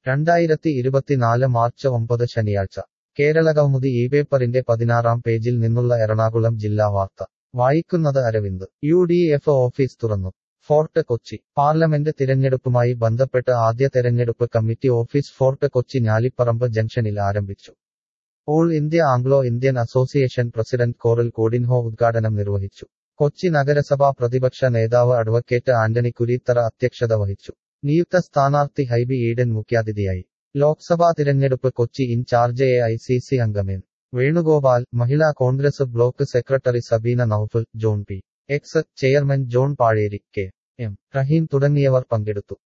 രണ്ടായിരത്തി ഇരുപത്തിനാല് മാർച്ച് ഒമ്പത് ശനിയാഴ്ച കേരളകൗമുദി ഈ പേപ്പറിന്റെ പതിനാറാം പേജിൽ നിന്നുള്ള എറണാകുളം ജില്ലാ വാർത്ത വായിക്കുന്നത് Aravind U D F office തുറന്നു ഫോർട്ട് കൊച്ചി പാർലമെന്റ് തിരഞ്ഞെടുപ്പുമായി ബന്ധപ്പെട്ട് ആദ്യ തെരഞ്ഞെടുപ്പ് committee office Fort Kochi Njaliparambu ജംഗ്ഷനിൽ ആരംഭിച്ചു All India Anglo Indian Association president Coral Codinho ഉദ്ഘാടനം നിർവഹിച്ചു കൊച്ചി നഗരസഭാ പ്രതിപക്ഷ നേതാവ് അഡ്വക്കേറ്റ് ആന്റണി കുരീത്തറ അധ്യക്ഷത വഹിച്ചു നിയുക്ത സ്ഥാനാർത്ഥി ഹൈബി ഈഡൻ മുഖ്യാതിഥിയായി ലോക്സഭാ തിരഞ്ഞെടുപ്പ് Kochi incharge A I C C അംഗം N Venugopal Mahila Congress block secretary Sabeena Noufal John P X chairman John Pazheri K M Raheem തുടങ്ങിയവർ പങ്കെടുത്തു